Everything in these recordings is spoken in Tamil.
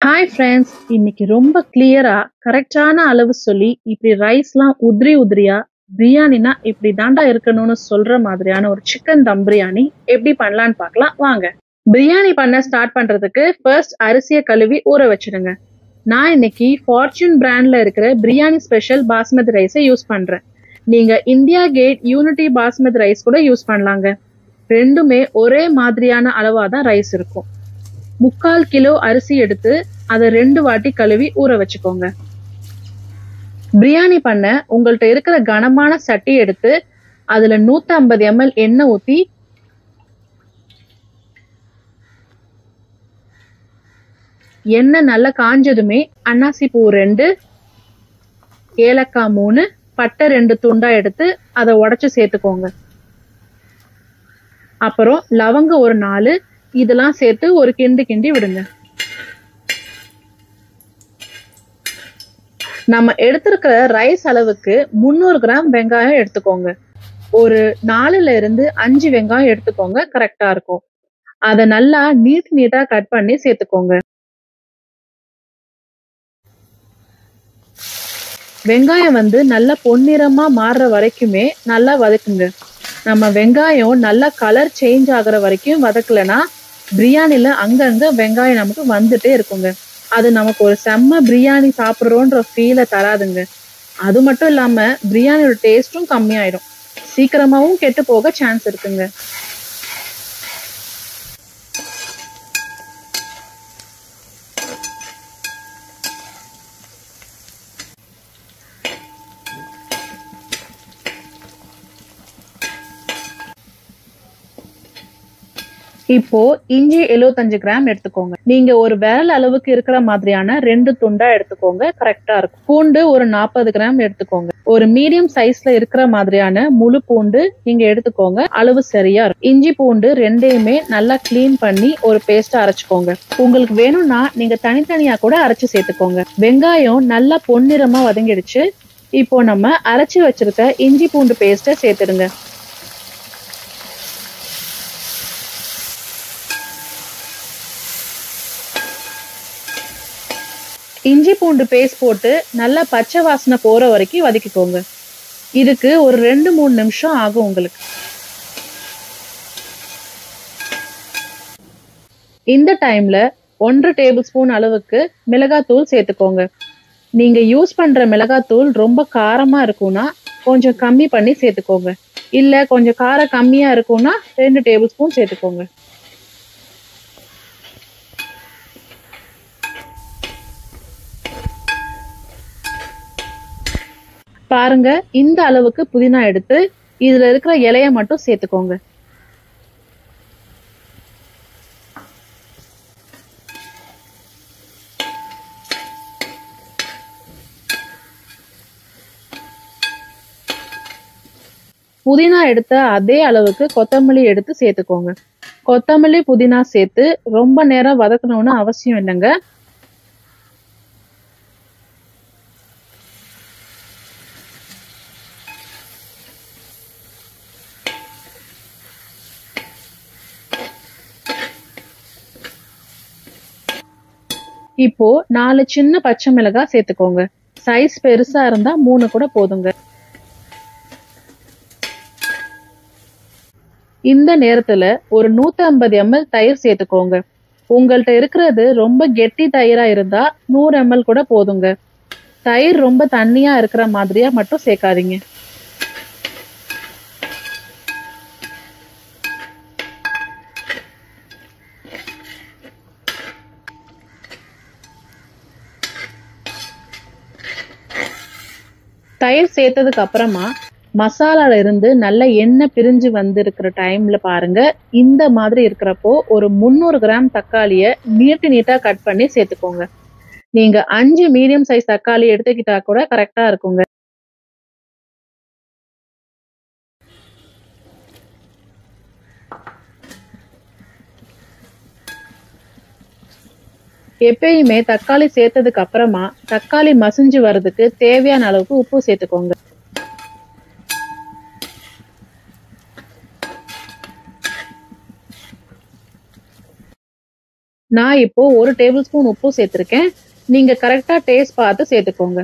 ஹாய் ஃப்ரெண்ட்ஸ் இன்னைக்கு ரொம்ப கிளியரா கரெக்டான அளவு சொல்லி இப்படி ரைஸ்லாம் உதிரி உதிரியா பிரியாணினா இப்படி தாண்டா இருக்கணும்னு சொல்ற மாதிரியான ஒரு சிக்கன் தம் பிரியாணி எப்படி பண்ணலான்னு பார்க்கலாம் வாங்க பிரியாணி பண்ண ஸ்டார்ட் பண்றதுக்கு ஃபர்ஸ்ட் அரிசியை கழுவி ஊற வச்சிடுங்க நான் இன்னைக்கு ஃபார்ச்சூன் பிராண்ட்ல இருக்கிற பிரியாணி ஸ்பெஷல் பாஸ்மதி ரைஸை யூஸ் பண்றேன் நீங்க India gate unity basmati rice கூட யூஸ் பண்ணலாங்க ரெண்டுமே ஒரே மாதிரியான அளவா தான் ரைஸ் இருக்கும் முக்கால் கிலோ அரிசி எடுத்து அதை ரெண்டு வாட்டி கழுவி ஊற வச்சுக்கோங்க பிரியாணி பண்ண உங்கள்ட்ட இருக்கிற கனமான சட்டி எடுத்து அதுல 150 ஐம்பது எம்எல் எண்ணெய் ஊத்தி எண்ணெய் நல்லா காஞ்சதுமே அன்னாசி பூ ரெண்டு ஏலக்காய் மூணு பட்டை ரெண்டு துண்டா எடுத்து அதை உடைச்சு சேர்த்துக்கோங்க அப்புறம் லவங்க ஒரு நாலு இதெல்லாம் சேர்த்து ஒரு கிண்டு கிண்டி விடுங்க நம்ம எடுத்திருக்கிற ரைஸ் அளவுக்கு முந்நூறு கிராம் வெங்காயம் எடுத்துக்கோங்க ஒரு நாலுல இருந்து அஞ்சு வெங்காயம் எடுத்துக்கோங்க கரெக்டா இருக்கும் அதை நல்லா நீட் நீட்டா கட் பண்ணி சேர்த்துக்கோங்க வெங்காயம் வந்து நல்லா பொன்னிறமா மாறுற வரைக்குமே நல்லா வதக்குங்க நம்ம வெங்காயம் நல்லா கலர் சேஞ்ச் ஆகுற வரைக்கும் வதக்கலைன்னா பிரியாணில அங்கங்க வெங்காயம் நமக்கு வந்துட்டே இருக்குங்க அது நமக்கு ஒரு செம்ம பிரியாணி சாப்பிட்றோன்ற ஃபீலை தராதுங்க அது மட்டும் இல்லாம பிரியாணியோட டேஸ்டும் கம்மியாயிடும் சீக்கிரமாவும் கெட்டு போக சான்ஸ் இருக்குங்க இப்போ இஞ்சி 75 கிராம் எடுத்துக்கோங்க நீங்க ஒரு விரல் அளவுக்கு இருக்கிற மாதிரியான ரெண்டு துண்டா எடுத்துக்கோங்க கரெக்டா இருக்கும் பூண்டு ஒரு 40 கிராம் எடுத்துக்கோங்க ஒரு மீடியம் சைஸ்ல இருக்கிற மாதிரியான முழு பூண்டு நீங்க எடுத்துக்கோங்க அளவு சரியா இருக்கும் இஞ்சி பூண்டு ரெண்டையுமே நல்லா க்ளீன் பண்ணி ஒரு பேஸ்டா அரைச்சுக்கோங்க உங்களுக்கு வேணும்னா நீங்க தனித்தனியா கூட அரைச்சு சேர்த்துக்கோங்க வெங்காயம் நல்லா பொன்னிறமா வதங்கிடுச்சு இப்போ நம்ம அரைச்சு வச்சிருக்க இஞ்சி பூண்டு பேஸ்ட்டை சேர்த்துடுங்க இஞ்சி பூண்டு பேஸ்ட் போட்டு நல்லா பச்சை வாசனை போற வரைக்கும் வதக்கிக்கோங்க இதுக்கு ஒரு ரெண்டு மூணு நிமிஷம் ஆகும் உங்களுக்கு இந்த டைம்ல ஒன்றரை டேபிள் ஸ்பூன் அளவுக்கு மிளகாத்தூள் சேர்த்துக்கோங்க நீங்க யூஸ் பண்ற மிளகாத்தூள் ரொம்ப காரமா இருக்கும்னா கொஞ்சம் கம்மி பண்ணி சேர்த்துக்கோங்க இல்ல கொஞ்சம் காரம் கம்மியா இருக்கும்னா ரெண்டு டேபிள் ஸ்பூன் சேர்த்துக்கோங்க பாருங்க இந்த அளவுக்கு புதினா எடுத்து இதுல இருக்கிற இலைய மட்டும் சேர்த்துக்கோங்க புதினா எடுத்த அதே அளவுக்கு கொத்தமல்லி எடுத்து சேர்த்துக்கோங்க கொத்தமல்லி புதினா சேர்த்து ரொம்ப நேரம் வதக்கணும்னு அவசியம் இல்லைங்க இப்போ நாலு சின்ன பச்சை மிளகாய் சேர்த்துக்கோங்க சைஸ் பெருசா இருந்தா மூணு கூட போதுங்க இந்த நேரத்துல ஒரு 150 ஐம்பது எம்எல் தயிர் சேர்த்துக்கோங்க உங்கள்ட்ட இருக்கிறது ரொம்ப கெட்டி தயிரா இருந்தா நூறு எம்எல் கூட போதுங்க தயிர் ரொம்ப தண்ணியா இருக்கிற மாதிரியா மட்டும் சேர்க்காதீங்க தயிர் சேர்த்ததுக்கு அப்புறமா மசாலால இருந்து நல்ல எண்ணெய் பிரிஞ்சு வந்திருக்கிற டைம்ல பாருங்க இந்த மாதிரி இருக்கிறப்போ ஒரு முந்நூறு கிராம் தக்காளிய நீட்டு நீட்டா கட் பண்ணி சேர்த்துக்கோங்க நீங்க அஞ்சு மீடியம் சைஸ் தக்காளி எடுத்துக்கிட்டா கூட கரெக்டா இருக்குங்க எப்பயுமே தக்காளி சேர்த்ததுக்கு அப்புறமா தக்காளி மசிஞ்சு வர்றதுக்கு தேவையான அளவுக்கு உப்பு சேர்த்துக்கோங்க நான் இப்போ ஒரு டேபிள் ஸ்பூன் உப்பு சேர்த்திருக்கேன் நீங்க கரெக்டா டேஸ்ட் பார்த்து சேர்த்துக்கோங்க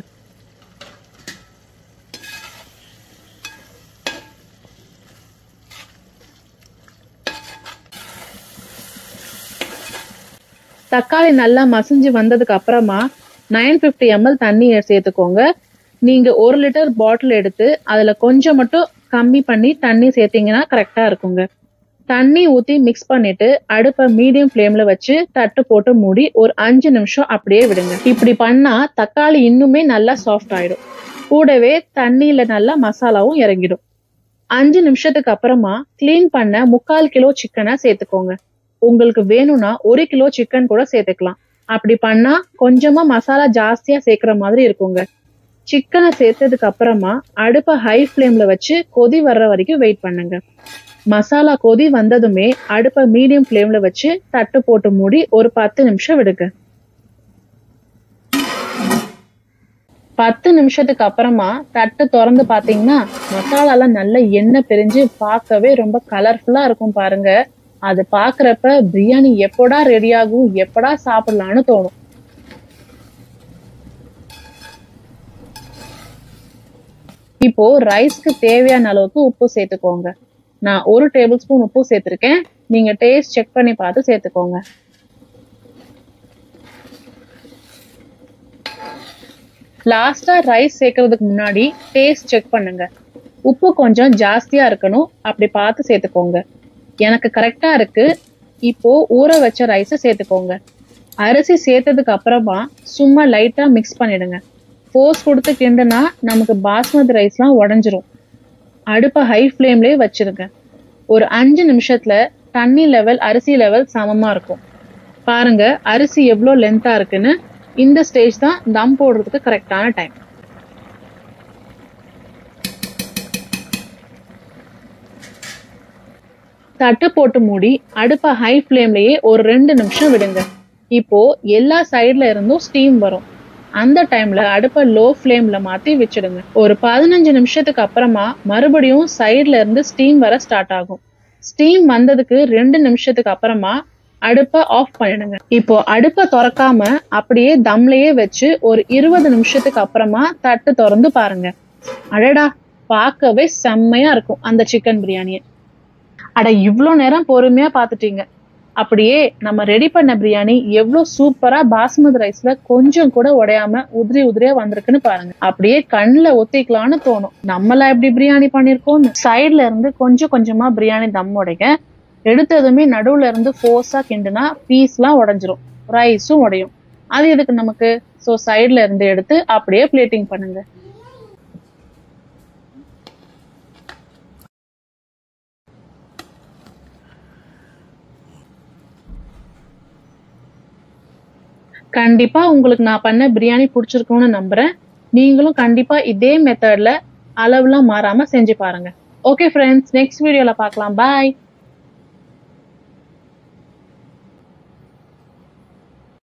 தக்காளி நல்லா மசிஞ்சு வந்ததுக்கு அப்புறமா நைன் ஃபிஃப்டி எம்எல் தண்ணி சேர்த்துக்கோங்க நீங்க ஒரு லிட்டர் பாட்டில் எடுத்து அதுல கொஞ்சம் மட்டும் கம்மி பண்ணி தண்ணி சேர்த்தீங்கன்னா கரெக்டா இருக்குங்க தண்ணி ஊத்தி மிக்ஸ் பண்ணிட்டு அடுப்பை மீடியம் ஃப்ளேம்ல வச்சு தட்டு போட்டு மூடி ஒரு அஞ்சு நிமிஷம் அப்படியே விடுங்க இப்படி பண்ணா தக்காளி இன்னுமே நல்லா சாஃப்ட் ஆயிடும் கூடவே தண்ணியில நல்லா மசாலாவும் இறங்கிடும் அஞ்சு நிமிஷத்துக்கு அப்புறமா கிளீன் பண்ண முக்கால் கிலோ சிக்கனை சேர்த்துக்கோங்க உங்களுக்கு வேணும்னா ஒரு கிலோ சிக்கன் கூட சேர்த்துக்கலாம் அப்படி பண்ணா கொஞ்சமா மசாலா ஜாஸ்தியா சேர்க்கிற மாதிரி இருக்குங்க சிக்கனை சேர்த்ததுக்கு அப்புறமா அடுப்பை ஹை ஃப்ளேம்ல வச்சு கொதி வர்ற வரைக்கும் வெயிட் பண்ணுங்க மசாலா கொதி வந்ததுமே அடுப்பை மீடியம் ஃப்ளேம்ல வச்சு தட்டு போட்டு மூடி ஒரு பத்து நிமிஷம் விடுங்க பத்து நிமிஷத்துக்கு அப்புறமா தட்டு திறந்து பாத்தீங்கன்னா மசாலாலாம் நல்ல எண்ணெய் பிரிஞ்சு பார்க்கவே ரொம்ப கலர்ஃபுல்லா இருக்கும் பாருங்க அது பாக்குறப்ப பிரியாணி எப்படா ரெடி ஆகும் எப்படா சாப்பிடலாம்னு தோணும் இப்போ ரைஸ்க்கு தேவையான அளவுக்கு உப்பு சேர்த்துக்கோங்க நான் ஒரு டேபிள் ஸ்பூன் உப்பு சேர்த்திருக்கேன் நீங்க டேஸ்ட் செக் பண்ணி பார்த்து சேர்த்துக்கோங்க லாஸ்டா ரைஸ் சேர்க்கறதுக்கு முன்னாடி டேஸ்ட் செக் பண்ணுங்க உப்பு கொஞ்சம் ஜாஸ்தியா இருக்கணும் அப்படி பார்த்து சேர்த்துக்கோங்க எனக்கு கரெக்டா இருக்கு இப்போ ஊற வச்ச ரைஸை சேர்த்துக்கோங்க அரிசி சேர்த்ததுக்கு அப்புறமா சும்மா லைட்டா மிக்ஸ் பண்ணிடுங்க ஃபோர்ஸ் கொடுத்து கிண்டுனா நமக்கு பாஸ்மதி ரைஸ்லாம் உடஞ்சிரும் அடுப்பை ஹை ஃப்ளேம்லயே வச்சிருங்க ஒரு அஞ்சு நிமிஷத்துல தண்ணி லெவல் அரிசி லெவல் சமமா இருக்கும் பாருங்க அரிசி எவ்வளோ லென்த்தா இருக்குன்னு இந்த ஸ்டேஜ் தான் தம் போடுறதுக்கு கரெக்டான டைம் தட்டு போட்டு மூடி அடுப்பை ஹை ஃப்ளேம்லயே ஒரு ரெண்டு நிமிஷம் விடுங்க இப்போ எல்லா சைட்ல இருந்தும் ஸ்டீம் வரும் அந்த டைம்ல அடுப்பை லோ ஃப்ளேம்ல மாத்தி வச்சிடுங்க ஒரு பதினஞ்சு நிமிஷத்துக்கு அப்புறமா மறுபடியும் சைட்ல இருந்து ஸ்டீம் வர ஸ்டார்ட் ஆகும் ஸ்டீம் வந்ததுக்கு ரெண்டு நிமிஷத்துக்கு அப்புறமா அடுப்பை ஆஃப் பண்ணிடுங்க இப்போ அடுப்பை திறக்காம அப்படியே தம்லயே வச்சு ஒரு இருபது நிமிஷத்துக்கு அப்புறமா தட்டு திறந்து பாருங்க அடடா பார்க்கவே செம்மையா இருக்கும் அந்த சிக்கன் பிரியாணியை அட இவ்வளோ நேரம் பொறுமையா பார்த்துட்டீங்க அப்படியே நம்ம ரெடி பண்ண பிரியாணி எவ்வளவு சூப்பரா பாஸ்மதி ரைஸ்ல கொஞ்சம் கூட உடையாம உதிரி உதிரியா வந்திருக்குன்னு பாருங்க அப்படியே கண்ணுல ஒத்திக்கலாம்னு தோணும் நம்மளா எப்படி பிரியாணி பண்ணிருக்கோம் சைட்ல இருந்து கொஞ்சம் கொஞ்சமா பிரியாணி தம் உடைக்க எடுத்ததுமே நடுவுல இருந்து ஃபோர்ஸா கிண்டுனா பீஸ்லாம் உடைஞ்சிரும் ரைஸும் உடையும் அது எதுக்கு நமக்கு ஸோ சைட்ல இருந்து எடுத்து அப்படியே பிளேட்டிங் பண்ணுங்க கண்டிப்பா உங்களுக்கு நான் பண்ண பிரியாணி பிடிச்சிருக்கும்னு நம்புறேன் நீங்களும் கண்டிப்பா இதே மெத்தட்ல அளவுலாம் மாறாம செஞ்சு பாருங்க ஓகே ஃப்ரெண்ட்ஸ் நெக்ஸ்ட் வீடியோல பார்க்கலாம் பாய்